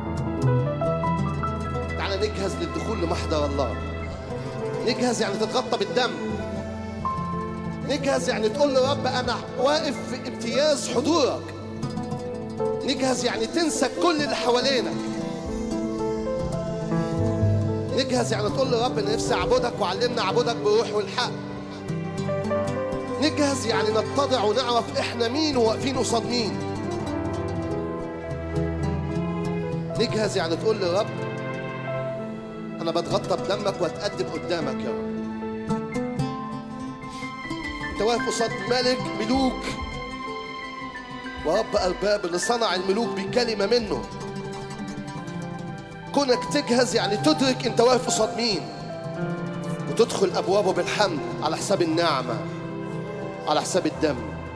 تعالى نجهز للدخول لمحضر الله نجهز يعني تتغطى بالدم نجهز يعني تقول له رب انا واقف في امتياز حضورك نجهز يعني تنسى كل اللي حوالينك نجهز يعني تقول له رب انا نفسي اعبدك وعلمنا اعبدك بالروح والحق نجهز يعني نتضع ونعرف احنا مين وواقفين قصاد مين نجهز يعني تقول له رب انا بتغطى بدمك واتقدم قدامك يا رب انت واقف قصاد ملك ملوك ورب ارباب اللي صنع الملوك بكلمه منه كونك تجهز يعني تدرك انت واقف قصاد مين وتدخل ابوابه بالحمد على حساب النعمه على حساب الدم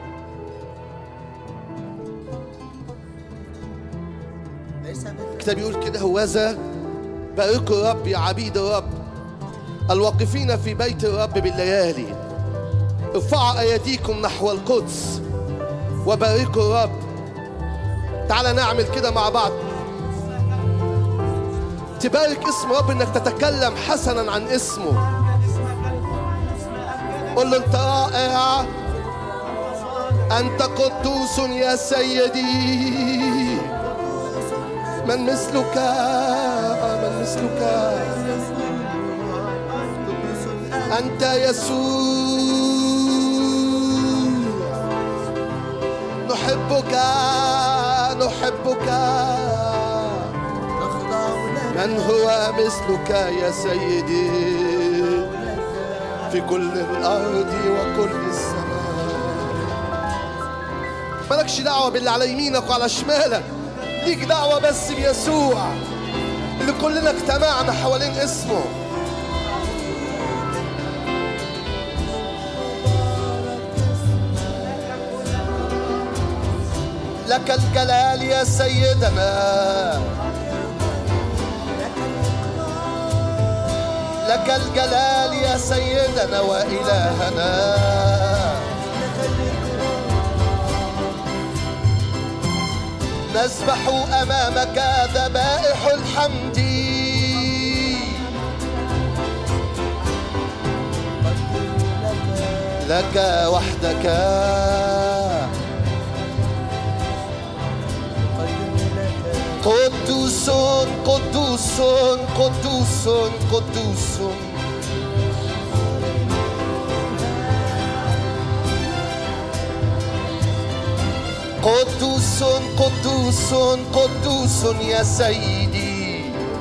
الكتاب يقول كده هوذا باركوا الرب يا عبيد الرب الواقفين في بيت الرب بالليالي ارفعوا ايديكم نحو القدس وباركوا الرب تعالى نعمل كده مع بعض تبارك اسم رب انك تتكلم حسنا عن اسمه قل له انت رائع انت قدوس يا سيدي من مثلك من مثلك انت يسوع نحبك نحبك من هو مثلك يا سيدي في كل الأرض وكل السماء مالكش دعوة باللي على يمينك وعلى شمالك ليك دعوة بس بيسوع اللي كلنا اجتمعنا حوالين اسمه لك الجلال يا سيدنا لك الجلال يا سيدنا وإلهنا نسبح أمامك ذبائح الحمد لك وحدك قدوس قدوس قدوس قدوس قدوس قدوس قدوس يا سيدي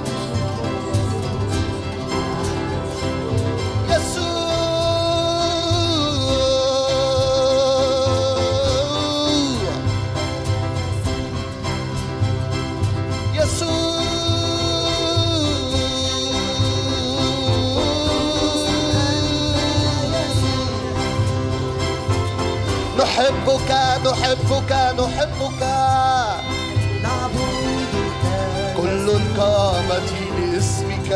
يسوع يسوع نحبك نحبك نحبك كل القامة لاسمك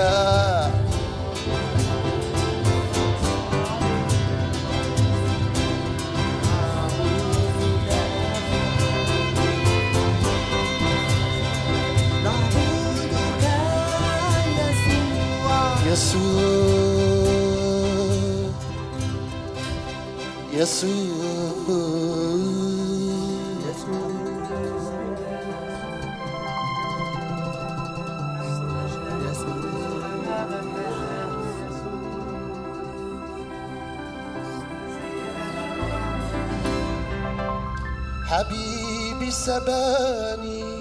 يسوع يسوع حبيبي سباني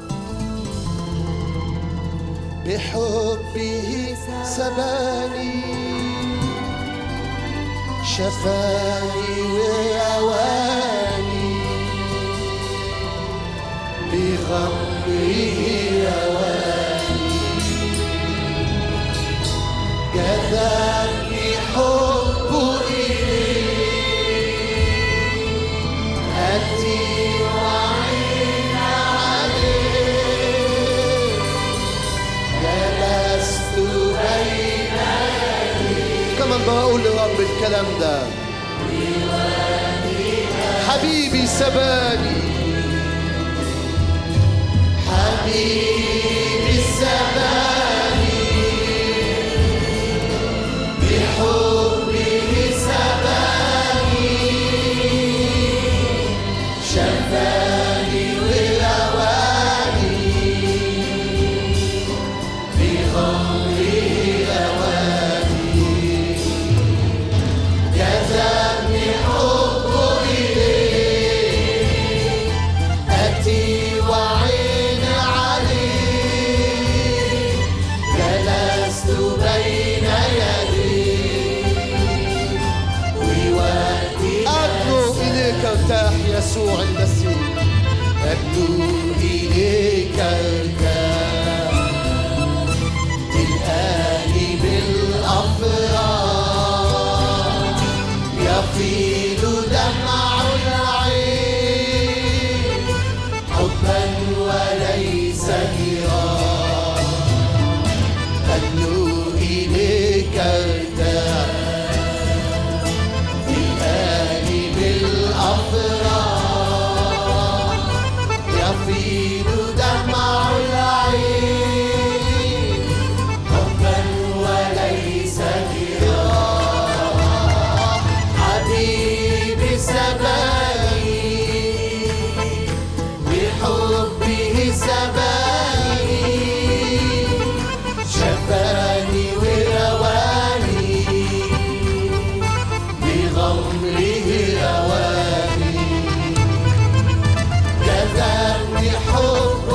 بحبه سباني شفاني ورواني بغمره رواني جذبني حبه إليه أتي وعين عليه جلست بين كمان بقول لرب الكلام ده حبيبي سباني حبيبي وليس نيران أدنو إليك ارتاح في الآن بالأفراح يفيض دمع العين حبا وليس جراح حبيبي سباني بحبه سباني شفاني ورواني بغمره رواني جذبني حبه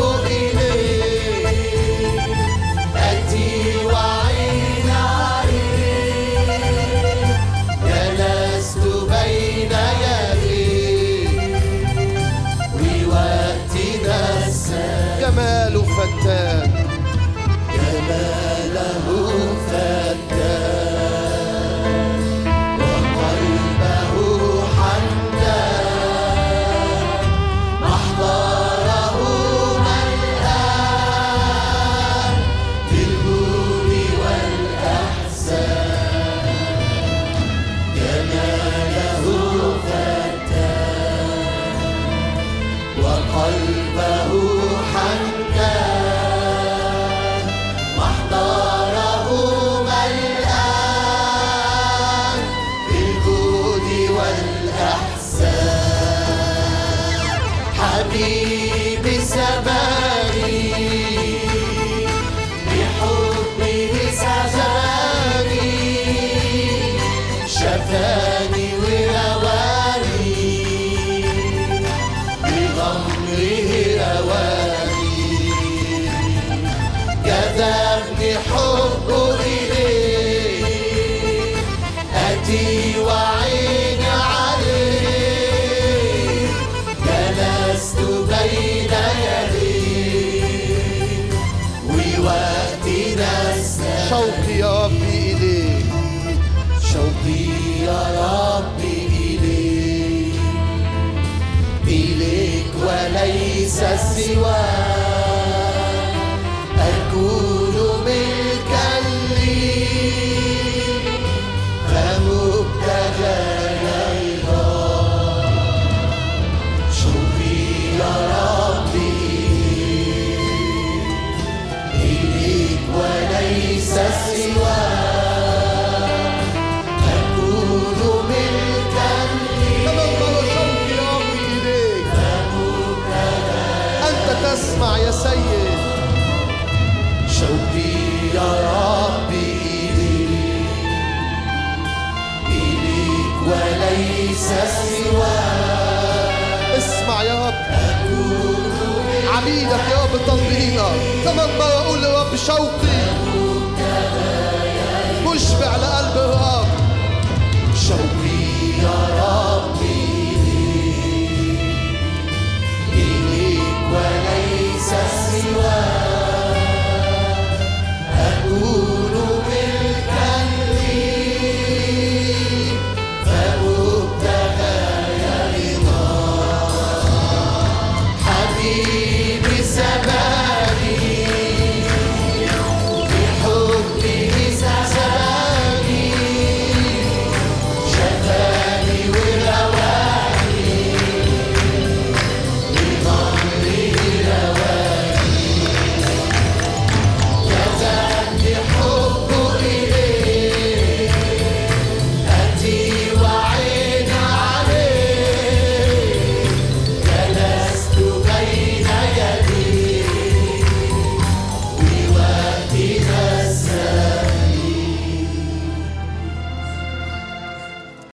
إليه أتي وعين عليه جلست بين يديه ووقتنا السابق جمال فتان جماله فتان وقلبه حنان محضره ملآن بالجود والأحسان جماله فتان وقلبه حنان محضره ملآن بالجود والأحسان حبيبي سباني بحبه سجاني شفاني ورواني بغمره رواني جذبني حبه إليه أتي وعين عليه جلست بين يديه ووقتنا السابق شوقي يا ربي إليك شوقي يا ربي إليك إليك وليس سواك أكون ملكا لي فمبتغى رضاك شوقي يا ربي إليك وليس سواك أكون ملكا لي أنت تسمع يا سيد شوقي يا ربي إليك إليك وليس سواك اسمع يا رب عبيدك يا رب تطبينا كمان مرة أقول يا رب شوقي مشبع لقلب